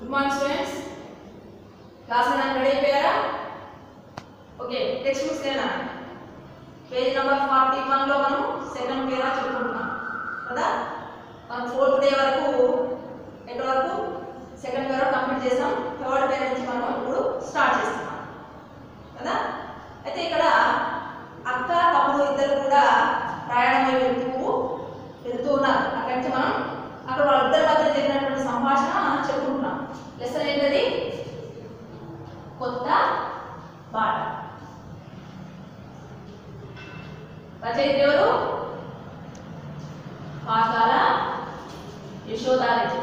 Good morning students class నాకు ready అయిపోయారా okay text books లేనా పేజ్ నెంబర్ ఫార్టీ వన్లో మనం సెకండ్ పేరా చెప్పుకుంటున్నాం కదా మనం ఫోర్త్ డే వరకు ఎక్కడ వరకు సెకండ్ పేరా కంప్లీట్ చేసాం థర్డ్ డే నుంచి మనం ఇప్పుడు స్టార్ట్ చేస్తున్నాం కదా అయితే ఇక్కడ అక్క తమ్ముడు ఇద్దరు కూడా ప్రయాణమై వెళ్తూ వెళ్తూ ఉన్నారు అక్కడి నుంచి మనం అక్కడ వాళ్ళిద్దరి మధ్య జరిగినటువంటి సంభాషణ చెప్పుకుంటున్నాం లెసన్ ఏంటది కొత్త బాట రచయిత ఎవరు పాకాల యశోదారెడ్డి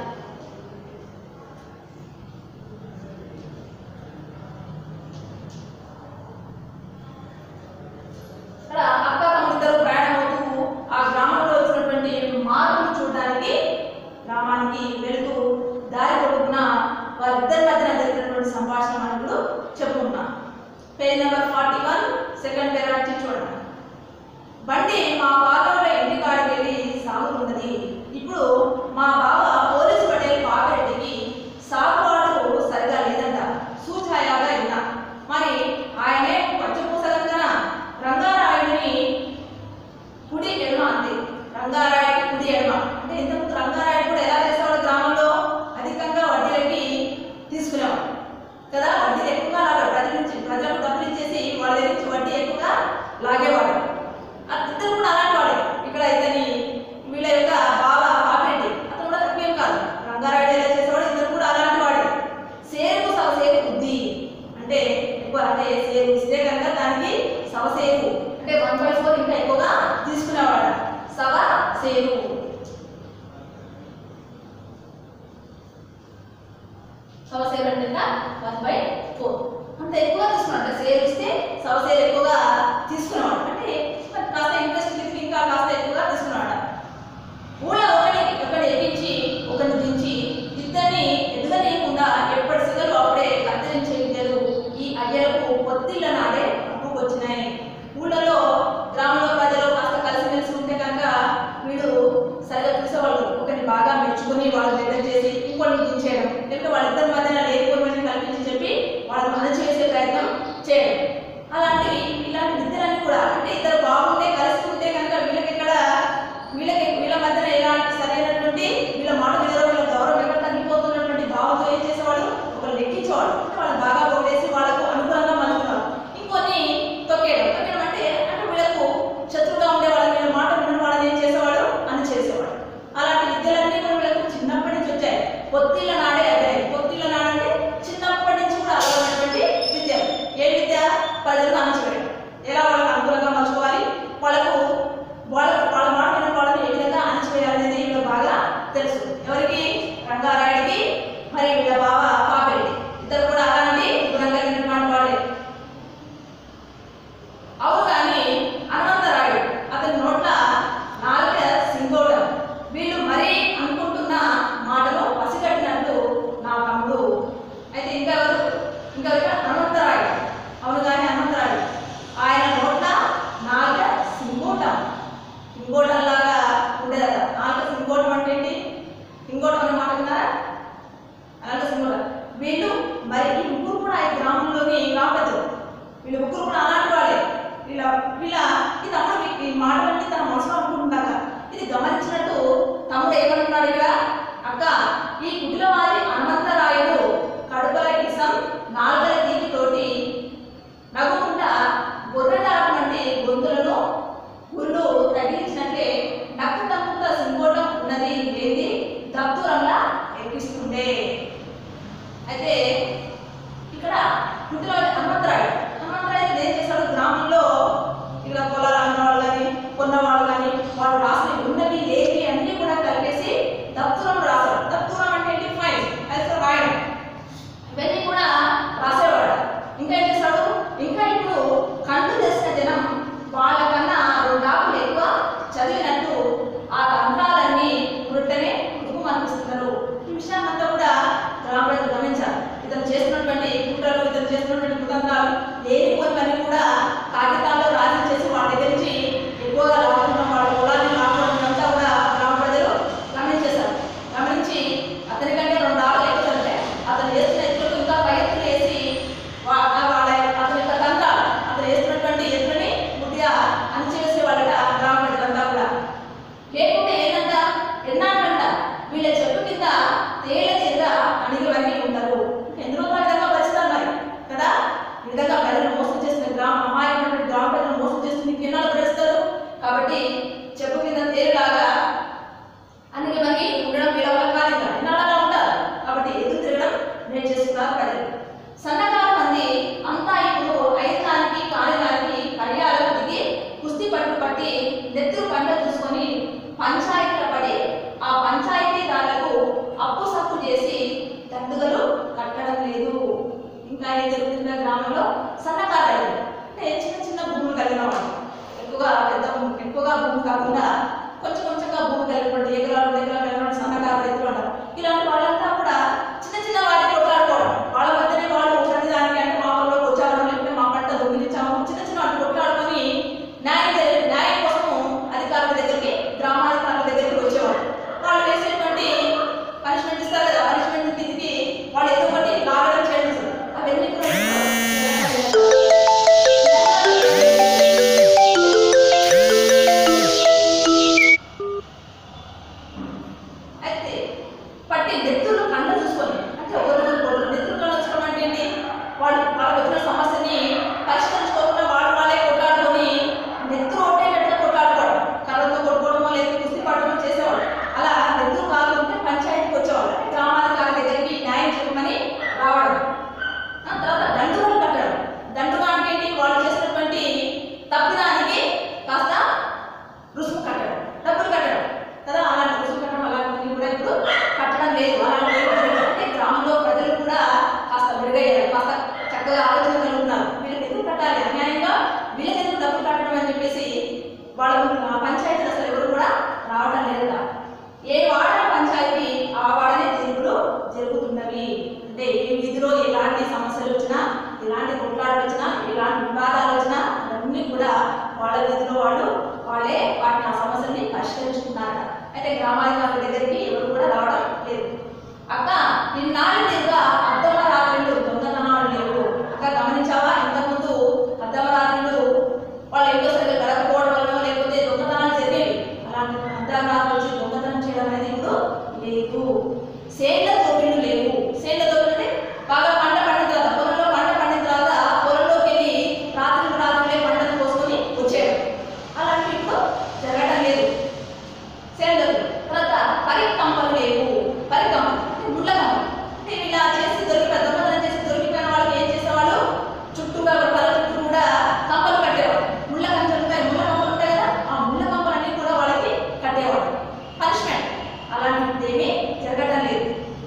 ఇక్కడ అక్క తమ్ముడిద్దరు ప్రయాణం అవుతూ ఆ గ్రామంలో వచ్చినటువంటి మార్పులు చూడడానికి గ్రామానికి వెళుతూ దారి పొడుగున వారిద్దరి మధ్యన జరిగినటువంటి సంభాషణ మనం ఇప్పుడు చెప్పుకుంటున్నాం page number forty one second పేరాచి చూడండి బండి మా బాగా ఇంటి కాడికి వెళ్ళి సాగుతున్నది ఇప్పుడు మా బావ పోలీసు పటేల్ పాపిరెడ్డికి సాగుబాటు సరిగా లేదంట సూచాయాగా విన్నా మరి ఆయనే పచ్చపూసలందన రంగారాయుడిని కుడి ఎడమ అంతే రంగారాయుడి కుడి ఎడమ అంటే ఇంతకుముందు రంగారాయుడు కూడా ఎలా చేసేవాడు గ్రామంలో అధికంగా వడ్డీలకి తీసుకునేవాడు కదా వడ్డీ ఎక్కువగా లాగాడు ప్రజల నుంచి ప్రజలకు డబ్బులు ఇచ్చేసి వాళ్ళ దగ్గర నుంచి వడ్డీ ఎక్కువగా లాగేవాడు ఇద్దరు కూడా అలాంటి వాడే ఇక్కడ ఇతని వీళ్ళ యొక్క బావ పాపిరెడ్డి అతను కూడా తక్కువేం కాదు రంగారాయుడు ఎలా చేసేవాడు ఇద్దరు కూడా అలాంటి వాడే సేరుకు సవసేరు బుద్ధి అంటే ఎక్కువ అంటే సేరు ఇస్తే కనుక దానికి సవసేరు అంటే వన్ బై ఫోర్ ఇంకా ఎక్కువగా తీసుకునేవాడు సవ సేరు సవసేరు అంటే వన్ బై ఫోర్ అంత ఎక్కువ తీసుకున్నాడు సేరు ఇస్తే సవసేరు ఎక్కువగా తీసుకునేవాడు అంటే మరి కాస్త ఇంట్రెస్ట్ విత్ ఇంకా కాస్త ఎక్కువగా తీసుకున్నాడు ఊళ్ళో ఒకటి ఒకటి ఎక్కించి ఒకరిని దించి ఇద్దరిని ఎదుగనీయకుండా ఎప్పటి సిగలు అప్పుడే కత్తిరించే విద్యలు ఈ అయ్యలకు పొత్తిళ్ళ నాడే అప్పుకొచ్చినాయి ఊళ్ళలో గ్రామంలో ప్రజలు కాస్త కలిసిమెలిసి ఉంటే కనుక వీడు సరిగా చూసేవాళ్ళు ఒకరిని బాగా మెచ్చుకుని వాళ్ళ దగ్గర చేసి ఇంకోటి దించేయడం లేకపోతే వాళ్ళిద్దరి మధ్యన లేకపోవని కల్పించి చెప్పి వాళ్ళని మనసు చేసే ప్రయత్నం చేయడం అలాంటివి ఇలాంటి విద్యలన్నీ కూడా అంటే ఇద్దరు బాగుంటే కలిసి ఉంటే కనుక వీళ్ళకి ఇక్కడ వీళ్ళకి వీళ్ళ మధ్యన ఎలాంటి సరైనటువంటి వీళ్ళ మాట మీద వీళ్ళ గౌరవం ఎక్కడ తగ్గిపోతున్నటువంటి భావంతో ఏం చేసేవాడు ఒకరు లెక్కించేవాడు అంటే వాళ్ళు బాగా ఓడేసి వాళ్ళకు అనుకూలంగా మలుచుకున్నారు ఇంకొన్ని తొక్కేయడం తొక్కేయడం అంటే అంటే వీళ్ళకు శత్రువుగా ఉండే వాళ్ళని వీళ్ళ మాట వినని వాళ్ళని ఏం చేసేవాడు అని చేసేవాడు అలాంటి విద్యలన్నీ కూడా వీళ్ళకు చిన్నప్పటి నుంచి వచ్చాయి పొత్తిళ్ళ నాడే అదే పొత్తిళ్ళ నాడంటే చిన్నప్పటి నుంచి కూడా అలవాటైనటువంటి విద్య ఏ విద్య ప్రజలకు అణచివేయడం ఎలా వాళ్ళకి అనుకూలంగా మలుచుకోవాలి వాళ్ళకు వాళ్ళ వాళ్ళ మాట విన్న వాళ్ళని ఏ విధంగా అణచివేయాలనేది వీళ్ళకి బాగా తెలుసు ఎవరికి రంగారాయుడికి మరి వీళ్ళ బావ పాపిరెడ్డి ఇద్దరు కూడా అలాంటి గుణం కలిగినటువంటి వాళ్ళే అవును కానీ హనుమంతరాయుడు అతని నోట్ల నాలుక సింగోడం వీళ్ళు మరీ అనుకుంటున్న మాటలు పసిగట్టినట్టు నా తమ్ముడు అయితే ఇంకా ఎవరు ఇంకా ఎవరు? హనుమంతరాయుడు అవును కానీ హనుమంతరాయుడు ఆయన నోట్ల నాలుక సింగోటం సింగోటం లాగా ఉండేదట నాలుక సింగోటం అంటే ఏంటి సింగోటం అనే మాట విన్నారా అలాగే సింగోటం వీళ్ళు మరి ఈ ముగ్గురు కూడా ఈ గ్రామంలోని గ్రామ పెద్దలు వీళ్ళు ముగ్గురు కూడా అలాంటి వాళ్ళే వీళ్ళ వీళ్ళ ఈ తమ్ముడు ఈ- ఈ మాట బట్టి తన మనసులో అనుకుంటున్నాక ఇది గమనించినట్టు తమ్ముడు ఏమంటున్నాడు ఇక్కడ అక్క ఈ కుటిల వారి హనుమంతరాయుడు కడుపుల కిసం నాలుగల తీపి తోటి నవ్వుకుంటా గొర్రెలాట వంటి గొంతులను గుళ్ళు తగిలించినట్లే నక్కు తక్కువ సింగోటం ఉన్నది లేది దప్తురంలా ఎక్కిస్తుండే అయితే ఇక్కడ పుట్టిన హనుమంతరాయుడు హనుమంతరాయుడు ఏం చేశాడు గ్రామంలో ఇక్కడ పొలాలు అన్న వాళ్ళు కానీ కొన్నవాళ్ళు కానీ వాళ్ళు రాసిన ఉన్నవి లేవి అన్నీ కూడా కలిపేసి దప్తురం రాశాడు దప్తురం అంటే ఏంటి ఫైల్ తేళ్ల చేత అణిగి వరిగి ఉంటారు ఎందులో ఆ విధంగా పరిస్థితులు మరి కదా ఈ విధంగా ప్రజలు మోసం చేస్తున్న గ్రామ అమాయకమైనటువంటి గ్రామ ప్రజలను మోసం చేస్తున్న ఇంకెన్నాళ్ళు భరిస్తారు కాబట్టి చెప్పు కింద తేలిలాగా అందుకే మనకి ఉండడం వీళ్ళ వల్ల కాదు ఇంకా ఎన్నాళ్ళగా ఉంటారు కాబట్టి ఎదురు తిరగడం నేర్చేస్తున్నారు ప్రజలు సన్నకాల మంది అంతా ఇప్పుడు ఐదు దానికి కాని దానికి కళ్యాణకు దిగి కుస్తీ పట్టు పట్టి నెత్తురు పంట చూసుకొని పంచాయతీల పడి ఆ పంచాయతీదారులకు అప్పు సప్పు చేసి దండుగలు కట్టడం లేదు ఇంకా ఏం జరుగుతుందో గ్రామంలో సన్నకారు రైతులు అంటే చిన్న చిన్న భూములు కలిగిన వాళ్ళు ఎక్కువగా పెద్ద భూమి- ఎక్కువగా భూమి కాకుండా కొంచెం కొంచెంగా భూమి కలిగినటువంటి ఎకరాలు ఎకరాలు కలిగినటువంటి సన్నకారు రైతులు అంటారు ఇలాంటి వాళ్ళంతా కూడా చిన్న చిన్న వాటికి కొట్లాడుకోవడం వాళ్ళ మధ్యనే వాళ్ళు ప్రతి దానికి అంటే మా ఊళ్ళోకి వచ్చాము లేకపోతే మా పంట దొంగిలించాము చిన్న చిన్న వాటికి కొట్లాడుకొని న్యాయం జరి- న్యాయం కోసము అధికారుల దగ్గరికి గ్రామాధికారుల దగ్గరికి వచ్చేవాళ్ళు వాళ్ళు వేసేటువంటి పనిష్మెంట్ ఇస్తారు కదా పనిష్మెంట్ కిందికి వాళ్ళు ఏదో ఒకటి లాగడం చేయడం సార్ అవన్నీ కూడా అయితే పట్టి నెత్తులు కళ్ళు చూసుకొని అంటే ఒకరు ఒకరు నెత్తులు కళ్ళు చూసుకోవడం అంటే ఏంటి వాళ్ళు వాళ్ళకి వచ్చిన సమస్యని పరిష్కరించుకోకుండా వాళ్ళు వాళ్ళే కొట్లాడుకొని నెత్తులు ఒట్టేటట్టుగా కొట్లాడుకోవడం కర్రతో కొట్టుకోవడమో లేదా కుస్తీ పడడమో చేసేవాళ్ళు అలా నెత్తులు కాకుంటే పంచాయతీకి వచ్చేవాళ్ళు అంటే గ్రామాధికారి దగ్గరికి న్యాయం చెప్పమని రావడం ఆ తర్వాత దండుగలు కట్టడం దండుగా అంటే ఏంటి వాళ్ళు చేసినటువంటి తప్పిదానికి కాస్త రుసుము కట్టడం డబ్బులు కట్టడం కదా అలాంటి రుసుము కట్టడం అలాంటివన్నీ కూడా ఇప్పుడు కట్టడం లేదు అలాంటి ఏం జరగదు. అంటే గ్రామంలో ప్రజలు కూడా కాస్త మెరుగయ్యారు కాస్త చక్కగా ఆలోచన కలుగుతున్నారు వీళ్ళకి ఎందుకు కట్టాలి అన్యాయంగా వీళ్ళకి ఎందుకు డబ్బులు కట్టడం అని చెప్పేసి వాళ్ళ ఆ పంచాయతీలు అసలు ఎవరు కూడా రావడం లేదు ఏ వాడన పంచాయతీ ఆ వాడనే తీర్పులు జరుగుతున్నవి అంటే ఏ విధిలో ఎలాంటి సమస్యలు వచ్చినా ఎలాంటి కొట్లాటలు వచ్చినా ఎలాంటి వివాదాలు వచ్చినా అవన్నీ కూడా వాళ్ళ విధిలో వాళ్ళు వాళ్ళే వాటిని ఆ సమస్యల్ని పరిష్కరించుకున్నారట అయితే గ్రామాధికారుల దగ్గరికి ఎవరు కూడా రావడం లేదు అక్క నిన్నాళ్ళు లేదుగా అద్దమ రాత్రులు దొంగతనాలు లేవు అక్క గమనించావా ఇంతకుముందు అద్దమ రాత్రులు వాళ్ళ ఇంట్లో సరిగ్గా గడపకపోవడం వల్ల లేకపోతే దొంగతనాలు జరిగేవి అలాంటి అద్దమ రాత్రులు వచ్చి దొంగతనం చేయడం అనేది ఇప్పుడు లేదు సేన్ల దోపిడీలు లేవు సేన్ల దోపిడీ అంటే బాగా పంట పండిన తర్వాత పొలంలో పంట పండిన తర్వాత పొలంలోకి వెళ్ళి రాత్రికి రాత్రులే పంటను కోసుకొని వచ్చేయడం అలాంటివి ఇప్పుడు జరగడం లేదు సేంద్రులు తర్వాత పరికంపలు లేవు పరికంపలు అంటే ముళ్ళ కంపలు అంటే ఇలా చేసి దొరికి దొంగతనం చేసి దొరికిపోయిన వాళ్ళకి ఏం చేసేవాళ్ళు చుట్టూగా తల చుట్టూ కూడా కంపలు కట్టేవాళ్ళు ముళ్ళ కంచెలు ఉంటాయి ముళ్ళ కంపలు ఉంటాయి కదా ఆ ముళ్ళ కంపలన్నీ కూడా వాళ్ళకి కట్టేవాళ్ళు పనిష్మెంట్ అలాంటిది ఏమీ జరగడం లేదు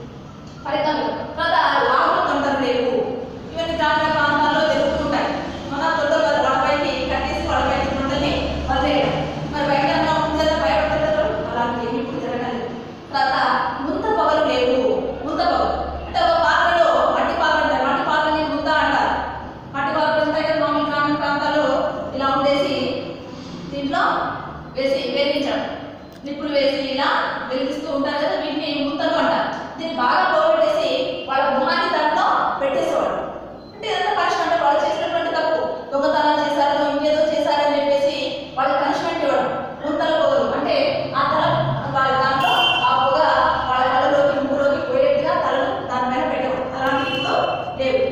ఫలితాలు తర్వాత లాభ తొందరలు లేవు ఇవన్నీ గ్రామీణ ప్రాంతాల్లో జరుగుతుంటాయి మన తొందరలు కదా వాళ్ళపైకి కట్టేసి వాళ్ళపైకి తొందరని వదిలేయడం మరి బయటంగా ఉంది కదా భయపడతారు అలాంటి ఏమి ఇప్పుడు జరగడం లేదు తర్వాత ముంత పొగలు లేవు ముంత పొగలు అంటే ఒక పాత్రలో మట్టి పాత్ర ఉంటాయి మట్టి పాత్రని ముంత అంటారు మట్టి పాత్రలు ఉంటాయి కదా మామూలు గ్రామీణ ప్రాంతాల్లో ఇలా ఉండేసి దీంట్లో వేసి వెలిగించడం నిప్పులు వేసి ఇలా వెలిగిస్తూ ఉంటారు కదా వీటిని ముంతలు అంటారు దీన్ని బాగా పోగొట్టేసి వాళ్ళ మొహాన్ని దాంట్లో పెట్టేసేవాడు అంటే ఇదంతా పనిష్మెంట్ వాళ్ళు చేసినటువంటి తప్పు దొంగతనాలు చేశారు ఇంకేదో చేశారని చెప్పేసి వాళ్ళకి పనిష్మెంట్ ఇవ్వడం ముంతల పొగలు అంటే ఆ తల వాళ్ళ దాంట్లో ఆ పొగ వాళ్ళ కళ్ళలోకి ముక్కులోకి పోయేట్టుగా తలను దాని పైన పెట్టేవాడు అలాంటి ఇప్పుడు లేవు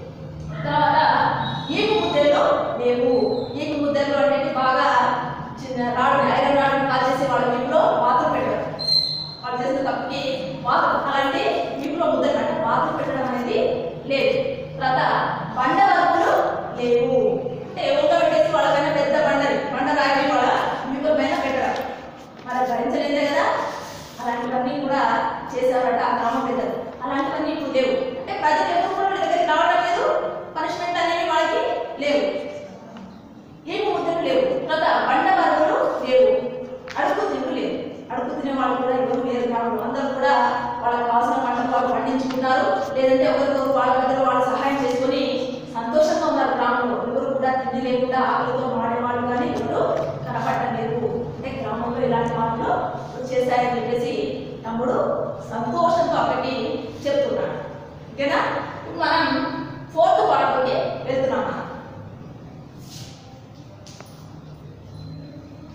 తర్వాత ఈపు ముద్దలు లేవు ఈపు ముద్దలు అంటే బాగా చిన్న రాడు ఐరన్ రాడు కాల్చేసి వాళ్ళ ఇంట్లో పాత్ర పెట్టడం వాళ్ళు చేసిన తప్పుకి పాత్ర అలాంటి ఇంట్లో ముద్దలు అంటే పాత్ర పెట్టడం అనేది లేదు తర్వాత బండ వరకులు లేవు అంటే ఊట పెట్టేసి వాళ్ళకైనా పెద్ద బండని బండ రాయి వాళ్ళ ఇంట్లో పైన పెట్టడం మరి భరించలేదే కదా అలాంటివన్నీ కూడా చేశారట ఆ గ్రామ పెద్దలు అలాంటివన్నీ ఇప్పుడు లేవు అంటే ప్రజలు ఎవరు కూడా వీళ్ళ దగ్గరికి రావడం లేదు పనిష్మెంట్ అనేవి వాళ్ళకి లేవు ఏమి ముద్దలు లేవు తర్వాత బండ వరకులు లేవు అడుగు తిండి లేవు అడుగు తినే వాళ్ళు కూడా ఎవరు లేరు కాబట్టి అందరూ కూడా వాళ్ళకి కావాల్సిన పంటలు వాళ్ళు పండించుకున్నారు లేదంటే ఒకరికొకరు వాళ్ళ మధ్యలో వాళ్ళు సహాయం చేసుకొని సంతోషంగా ఉన్నారు గ్రామంలో ఎవరు కూడా తిండి లేకుండా ఆకలితో మాడేవాళ్ళు కానీ ఎవరు కనపడటం లేదు అంటే గ్రామంలో ఇలాంటి మార్పులు వచ్చేసాయని చెప్పేసి తమ్ముడు సంతోషంతో అక్కడికి చెప్తున్నాడు ఓకేనా ఇప్పుడు మనం ఫోర్త్ పాటలోకి వెళ్తున్నాం మనం.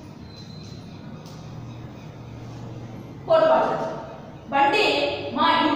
ఫోర్త్ పాట బండి మా ఇంటి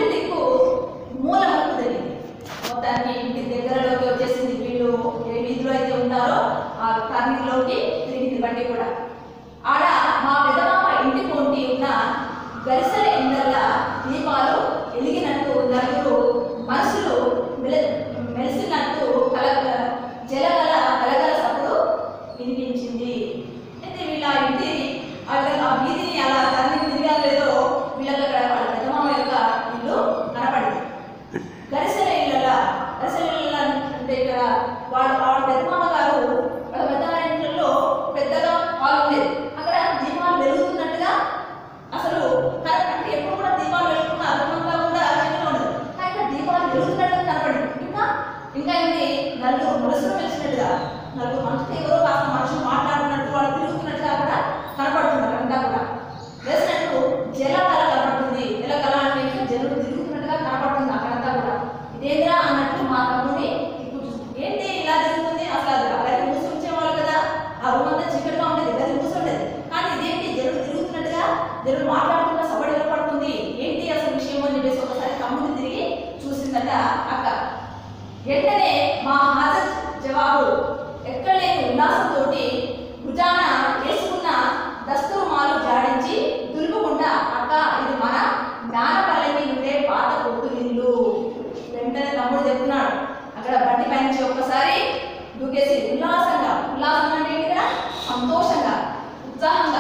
గ్రామంలోకి తిరిగింది బండి కూడా ఆడ మా పెదమామ ఇంటి పొంటి ఉన్న గరిసెల ఇందల్ల దీపాలు వెలిగినట్టు నలుగురు మనసులు మెల మెలిసినట్టు కలగ జలగల కలగల సప్పుడు వినిపించింది అయితే వీళ్ళ ఇంటి అక్కడ ఆ వీధిని అలా తల్లి తిరిగారు లేదో వీళ్ళకి అక్కడ వాళ్ళ పెద్దమామ యొక్క ఇల్లు కనపడింది గరిసెల ఇళ్ళ గరిసెల ఇళ్ళ అంటే ఇక్కడ వాళ్ళ వాళ్ళ పెద్దమామ గారు వాళ్ళ పెద్దనాన్న ఇంట్లో పెద్దగా హాల్ ఉండేది అక్కడ దీపాలు వెలుగుతున్నట్టుగా అసలు కరెక్ట్ అంటే ఎప్పుడు కూడా దీపాలు వెలుగుతున్న అర్థమంతా కూడా ఇంట్లో ఉండదు కానీ ఇక్కడ దీపాలు వెలుగుతున్నట్టుగా కనపడింది ఇంకా ఇంకా ఏంటి నలుగురు మనసులు వెలిసినట్టుగా నలుగురు మనుషులు ఎవరో కాస్త మనుషులు మాట్లాడుతున్నట్టు వాళ్ళు తిరుగుతున్నట్టుగా కూడా కనపడుతున్నారు అంతా కూడా వేసినట్టు జలకళ కనపడుతుంది జలకళ అంటే ఏంటి? జనులు తిరుగుతున్నట్టుగా కనపడుతుంది అక్కడంతా కూడా ఇదేంద్రా అన్నట్టు మా తమ్ముని ఇప్పుడు చూస్తుంది. ఏంటి ఇలా తిరుగుతుంది అసలు అది ఆ గది మూసి ఉంచేవాళ్ళు కదా ఆ రూమ్ అంతా చీకటిగా ఉండేది గది మూసి ఉండేది కానీ ఇదేంటి జనులు తిరుగుతున్నట్టుగా జనులు మాట్లాడుతున్న సబడి వినపడుతుంది ఏంటి అసలు విషయం అని చెప్పేసి ఒకసారి తమ్ముడిని తిరిగి చూసిందట అక్క వెంటనే మా హాజర్ జవాబు ఎక్కడ లేని ఉల్లాసంతో భుజాన వేసుకున్న దస్తురుమాలు జాడించి దులుపుకుంటా అక్క ఇది మన జ్ఞానపల్లెకి ఉండే పాత కొట్టు ఇల్లు వెంటనే తమ్ముడు చెప్తున్నాడు అక్కడ బండి పైనుంచి ఒక్కసారి దూకేసి ఉల్లాసంగా ఉల్లాసంగా అంటే ఏంటి ఇక్కడ సంతోషంగా ఉత్సాహంగా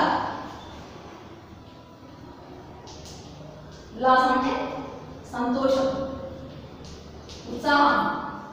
ఉల్లాసం అంటే సంతోషం ఉత్సాహం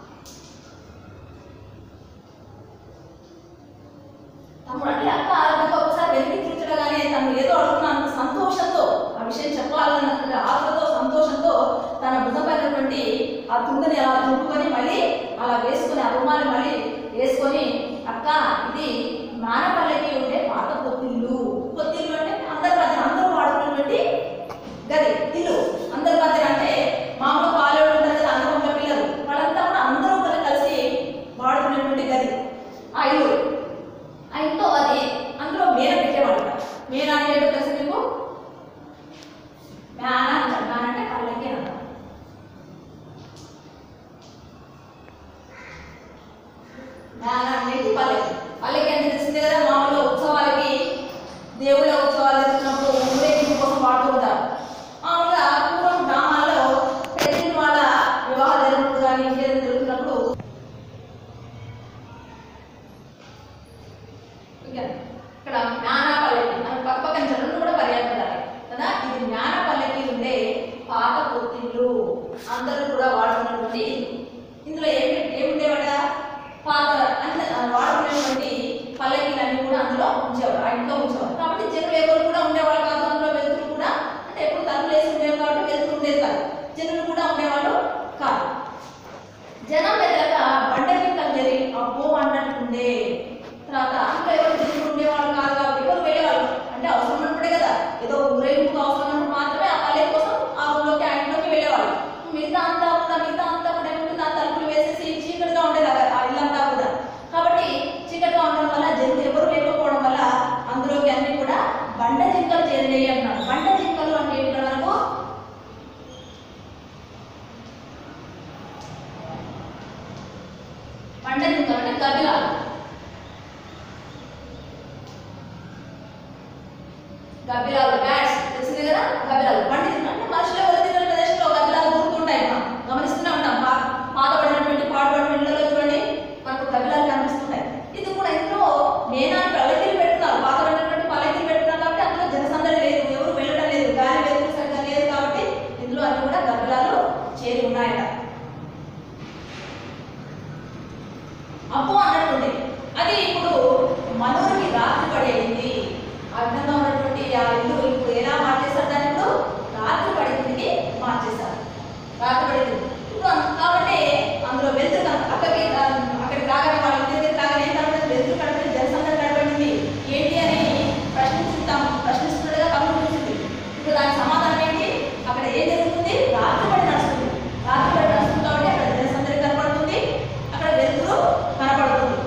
తమ్ముడు అంటే అక్క నాకు ఒకసారి వెలికి తీర్చడగానే తను ఏదో అడుగుతున్న సంతోషంతో ఆ విషయం చెప్పాలన్నటువంటి ఆత్మతో సంతోషంతో తన భుజమైనటువంటి ఆ తుండుని అలా తుంపుకొని మళ్ళీ అలా వేసుకొని ఆ రుమాలు మళ్ళీ వేసుకొని అక్క ఇది నానపల్లెకి ఉండే పాత పొత్తిల్లు పొత్తిల్లు అంటే అందరి మధ్య అందరూ వాడుకున్నటువంటి గది ఇల్లు అందరి మధ్య అంటే మామూలు పాలేడు ఉంటారు కదా అందరూ ఉన్న పిల్లలు వాళ్ళంతా కూడా అందరూ కూడా కలిసి వాడుకునేటువంటి గది ఆ ఇల్లు ఆ ఇంట్లో అది అందులో మేర పెట్టేవాళ్ళు మేర అంటే ఏంటో తెలుసు మీకు మేన అంటారు మేన అంటే పల్లెకి అంటారు మేన అనేది పల్లెకి పల్లెకి అంటే తెలిసిందే కదా మామూలుగా ఉత్సవాలకి దేవుళ్ళ ఉత్సవాలు జరుగుతున్నప్పుడు ఊరేగింపు కోసం వాడుతూ ఉంటారు మామూలుగా పూర్వం గ్రామాల్లో పెళ్లి వాళ్ళ వివాహాలు జరుగుతుంది కానీ ఇంకేదైనా జరుగుతున్నప్పుడు ఇంకా ఇక్కడ జ్ఞానపల్లెకి అని పక్క పక్కన జనులు కూడా పర్యాటకాలి కదా ఇది జ్ఞానపల్లెకి ఉండే పాత పొత్తిళ్ళు అందరూ కూడా వాడుకున్నటువంటి ఇల్లు. ఇందులో ఏమి ఏముండేవాడ పాత అంటే వాడుకునేటువంటి పల్లెకీలన్నీ కూడా అందులో ఉంచేవారు ఆ ఇంట్లో ఉంచేవారు కాబట్టి జనులు ఎవరు కూడా ఉండేవాళ్ళు కాదు అందులో వెలుతురు కూడా అంటే ఎప్పుడు తలుపులు వేసి ఉండేవి కాబట్టి వెలుతురు ఉండేది కాదు జనులు కూడా ఉండేవాళ్ళు కాదు జనం ఎదురక బండలింకలు జరిగి అబ్బో అన్నట్టుండే తర్వాత ఇంకా ఎవరు తిరుగుతూ ఉండేవాళ్ళు కాదు కాబట్టి ఎవరు వెళ్ళేవాళ్ళు అంటే అవసరం ఉన్నప్పుడే కదా ఏదో ఊరేగింపు అవసరం ఉన్నప్పుడు మాత్రమే ఆ పల్లె కోసం ఆ ఊళ్ళోకి ఆ ఇంట్లోకి వెళ్ళేవాళ్ళు మిగతా అంతా కూడా మిగతా అంతా కూడా ఏముంటుంది ఆ తలుపులు వేసేసి చీకటిగా ఉండేది అక్కడ ఆ ఇల్లంతా కూడా కాబట్టి చీకటిగా ఉండడం వల్ల జనులు ఎవరు లేకపోవడం వల్ల అందులోకి అన్ని కూడా బండ జింకలు చేరినాయి అన్నారు బండ జింకలు అంటే ఏంటి మనకు బండ జింకలు అంటే గబ్బిలాలు గబ్బిలాలు బ్యాట్స్ తెలిసింది కదా గబ్బిలాలు బండి అంటే మనుషులు ఎవరు తిన్న ప్రదేశంలో గబ్బిలాలు దూరుతుంటాయి మనం గమనిస్తూనే ఉంటాం పా పాతబడినటువంటి పాడుబడిన ఇళ్ళలో చూడండి మనకు గబ్బిలాలు కనిపిస్తున్నాయి ఇది కూడా ఇందులో మేనాన్ని పల్లెకీలు పెడుతున్నారు పాతబడినటువంటి పల్లెకీలు పెడుతున్నారు కాబట్టి అందులో జనసందడి లేదు ఎవరు వెళ్ళడం లేదు గాలి వెలుగు సరిగ్గా లేదు కాబట్టి ఇందులో అన్ని కూడా గబ్బిలాలు చేరి ఉన్నాయట అప్పు అన్నట్టుండే అది ఇప్పుడు మనోరికి రాత్రి పడేది ఆ విధంగా ఉన్నటువంటి ఆ ఇల్లు ఇప్పుడు ఎలా మార్చేశారు దాన్ని ఇప్పుడు రాత్రి పడిందికి మార్చేశారు రాత్రి పడింది ఇప్పుడు అం- కాబట్టి అందులో వెళ్తున్న అక్కడికి ఆ, అక్కడికి రాగానే వాళ్ళ ఇంటి దగ్గర రాగానే ఏం కనపడింది వెళ్తూ కనపడింది జనసందడి కనపడింది ఏంటి అని ప్రశ్నిస్తాం ప్రశ్నిస్తున్నట్టుగా కమ్ముడు చూసింది ఇప్పుడు దానికి సమాధానం ఏంటి అక్కడ ఏం జరుగుతుంది రాత్రి పడి నడుస్తుంది రాత్రి పడి నడుస్తుంది కాబట్టి అక్కడ జనసందడి కనపడుతుంది అక్కడ వెలుతురు కనపడుతుంది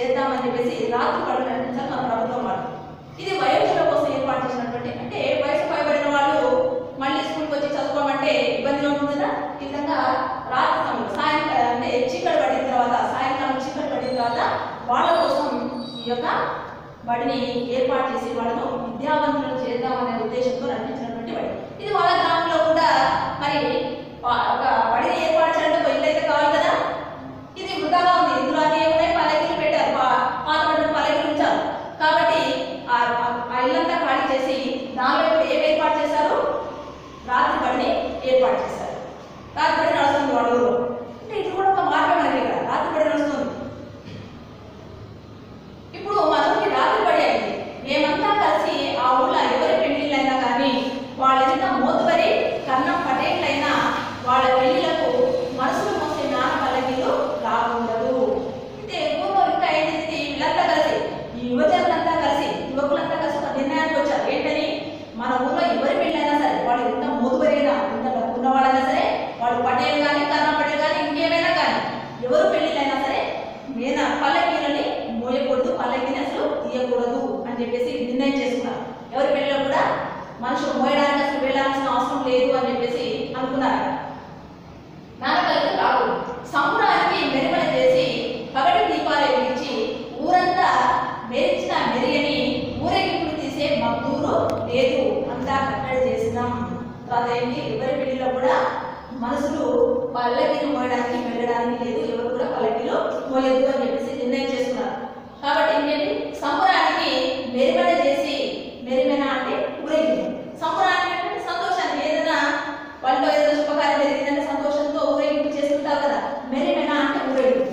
చేద్దామని చెప్పేసి రాత్రి పనులు నడిపించాలి మన ప్రభుత్వం వాళ్ళు ఇది వయోజనుల కోసం ఏర్పాటు చేసినటువంటి అంటే వయసు పైబడిన వాళ్ళు మళ్ళీ స్కూల్కి వచ్చి చదువుకోమంటే ఇబ్బందిగా ఉంటుంది కదా ఈ విధంగా రాత్రి సమయంలో సాయంకాలం అంటే చీకటి పడిన తర్వాత సాయంకాలం చీకటి పడిన తర్వాత వాళ్ళ కోసం ఈ యొక్క బడిని ఏర్పాటు చేసి వాళ్ళను విద్యావంతులను చేద్దామనే ఉద్దేశంతో నడిపించినటువంటి బడి ఇది వాళ్ళ గ్రామంలో కూడా మరి పా- ఒక బడిని ఏర్పాటు చేయాలంటే ఒక ఇల్లు అయితే కావాలి కదా ఇది వృధాగా ఉంది ఇందులో అన్ని ఉన్నాయి పల్లకిలు పెట్టారు పా- పాత పడిన పల్లకిలు ఉంచారు కాబట్టి ఆ ఆ- ఆ ఇల్లంతా ఖాళీ చేసి దానిలో ఇప్పుడు ఏం ఏర్పాటు చేశారు రాత్రి బడిని ఏర్పాటు చేశారు రాత్రి బడి నడుస్తుంది వాళ్ళ ఊరు అంటే ఇది కూడా ఒక మార్గం మనకి ఇక్కడ రాత్రి బడి నడుస్తుంది ఇప్పుడు మనకి రాత్రి పడి అయింది మేమంతా కలిసి ఆ ఊళ్ళో ఎవరి పెళ్లిళ్ళైనా కానీ వాళ్ళెంత మోతుబరి కన్నం పటేళ్ళైనా వాళ్ళ పెళ్లిలకు మనసులు మోసే నాన్న పల్లకీలు రాకూడదు అయితే ఊళ్ళో ఇంకా ఏంటిది వీళ్ళంతా కలిసి ఈ యువజనులంతా కలిసి యువకులంతా కలిసి ఒక నిర్ణయానికి వచ్చారు ఏంటని మన ఊళ్ళో ఎవరి పెళ్ళైనా సరే వాళ్ళు ఎంత మోతుబరైనా ఎంత డబ్బు ఉన్న వాళ్ళైనా సరే వాళ్ళు పటేల్ కానీ కన్నం పటేల్ కానీ ఇంకేమైనా కానీ ఎవరు పెళ్ళిళ్ళైనా సరే మీద పల్లకీలని మోయకూడదు పల్లకీని అసలు తీయకూడదు అని చెప్పేసి నిర్ణయం చేసుకున్నారు ఎవరి పెళ్ళిలో కూడా మనుషులు మోయడానికి అసలు వెళ్ళాల్సిన అవసరం లేదు అని చెప్పేసి అనుకున్నారు నాన్నపల్లికి రాదు సంబరానికి మెరుమల చేసి పగటి దీపాలు వెలిగించి ఊరంతా మెరిచిన మెరియని ఊరేగింపులు తీసే మద్దూరు లేదు అంతా కట్టడి చేసినాం తర్వాత ఏంటి ఎవరి పెళ్లిలో కూడా మనసులు పల్లకిని మోయడానికి వెళ్ళడానికి లేదు ఎవరు కూడా పల్లకిలో మోయొద్దు అని చెప్పేసి నిర్ణయం చేసుకున్నారు కాబట్టి ఏంటంటే సంబరానికి మెరిమన చేసి మెరిమెన అంటే ఊరేగింపు సంబరానికి అంటే సంతోషానికి ఏదైనా వాళ్ళలో ఏదైనా శుభకార్యం జరిగిందంటే సంతోషంతో ఊరేగింపు చేసుకుంటారు కదా మెరిమెన అంటే ఊరేగింపు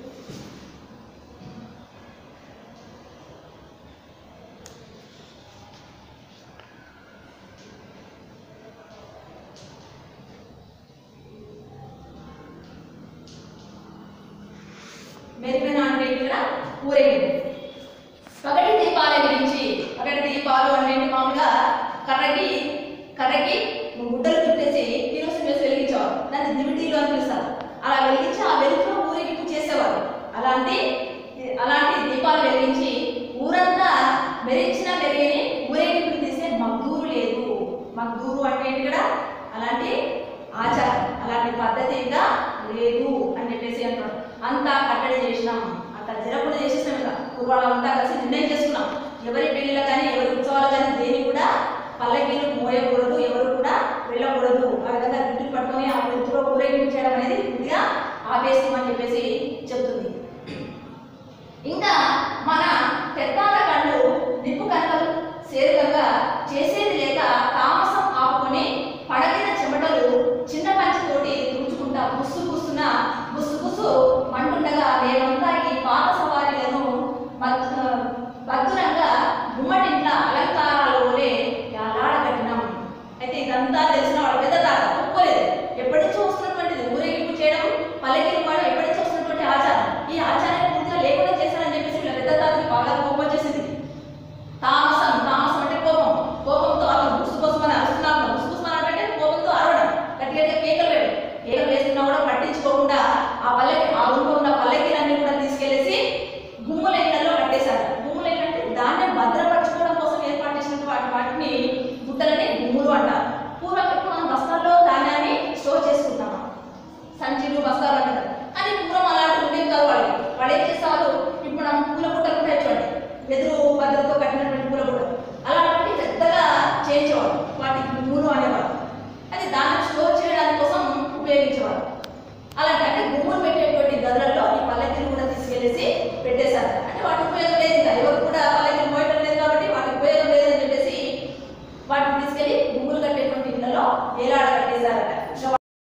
మెరిమెన అంటే ఇక్కడ ఊరేగింపు పగటి దీపాల గురించి పగటి దీపాలు అంటే మామూలుగా కర్రకి కర్రకి గుడ్డలు చుట్టేసి కిరోసిన్ వేసి వెలిగించేవారు దాన్ని దివిటీలు అని పిలుస్తారు అలా వెలిగించి ఆ వెలుగులో ఊరేగింపు చేసేవారు అలాంటి అలాంటి దీపాలు వెలిగించి ఊరంతా మెరిచిన మెరిగిని ఊరేగింపు తీసే మగ్దూరు లేదు మగ్దూరు అంటే ఏంటి ఇక్కడ అలాంటి ఆచారం అలాంటి పద్ధతి ఇంకా లేదు అని చెప్పేసి అంటున్నాడు అంతా కట్టడి చేసినాం అంత జరగకుండా చేసేసాం ఇక పూర్వాళ్ళం అంతా కలిసి నిర్ణయం చేసుకున్నాం ఎవరి పెళ్ళిళ్ళు కానీ ఎవరి ఉత్సవాలు కానీ దేని కూడా పల్లకీలు మోయకూడదు ఎవరు కూడా వెళ్ళకూడదు ఆ విధంగా జుట్టు పట్టుకొని ఆ వృత్తిలో ఊరేగింపు చేయడం అనేది పూర్తిగా ఆపేస్తామని చెప్పేసి చెప్తుంది ఇంకా మన పెద్దాల కళ్ళు నిప్పు కన్నలు సేరుగా చేసేది లేక తామసం ఆపుకొని పడగిన చెమటలు చిన్న పంచితోటి తుడుచుకుంటా బుస్సు బుస్సున బుస్సు బుస్సు మంటుండగా మేమంతా ఈ పాత సవారీలను బద్- భద్రంగా గుమ్మటింట్ల అలంకారాలలోనే ఎలాడగట్టినాం అయితే ఇదంతా తెలిసిన వాడు పెద్ద తాత ఒప్పుకోలేదు ఎప్పటి నుంచో వస్తున్నటువంటిది ఊరేగింపు చేయడం పల్లెకి వాడు ఎప్పటి నుంచో వస్తున్నటువంటి ఆచారం ఈ ఆచారాన్ని పూర్తిగా లేకుండా చేశారని చెప్పేసి వీళ్ళ పెద్ద తాతకి బాగా కోపం వచ్చేసింది తామసం తామసం అంటే కోపం కోపంతో అతను బుసుకొసమని అరుస్తున్నాడు బుసుకొసమని అంటే కోపంతో అరవడం గట్టి గట్టిగా కేకలు వేయడం కేకలు వేస్తున్నా కూడా పట్టించుకోకుండా ఆ పల్లెకి ఆ ఊళ్ళో ఉన్న పల్లెకిలన్నీ కూడా తీసుకెళ్లేసి గుమ్ముల ఇళ్లలో కట్టేశారు గుమ్ముల ఇళ్ళు అంటే ధాన్యం భద్రపరచుకోవడం కోసం ఏర్పాటు చేసిన వాటి వాటిని గుట్టలని గుమ్ములు అంటారు పూర్వం ఇప్పుడు మనం బస్తాల్లో ధాన్యాన్ని స్టోర్ చేసుకుంటాం సంచులు బస్తాలు అంటారు కానీ పూర్వం అలాంటి ఉండేవి కాదు వాళ్ళకి వాళ్ళు ఏం చేస్తారు ఇప్పుడు మనం పూల గుట్టలు ఉంటాయి చూడండి వెదురు భద్రతో కట్టినటువంటి పూల గుట్టలు అలాంటి పెద్దగా చేయించేవాడు వాటికి గుమ్ములు అనేవారు అది దాన్ని స్టోర్ చేయడానికి కోసం ఉపయోగించేవారు అలాంటి అంటే గుమ్ములు పెట్టేటువంటి గదులలో ఈ పల్లకిని కూడా తీసుకెళ్లేసి పెట్టేశారు అంటే వాటి ఉపయోగం లేదు ఇంకా ఎవరు కూడా పల్లకిని మోయడం లేదు కాబట్టి వాటి ఉపయోగం లేదని చెప్పేసి వాటిని తీసుకెళ్లి గుమ్ములు కట్టేటువంటి ఇళ్లలో వేలాడ కట్టేశారట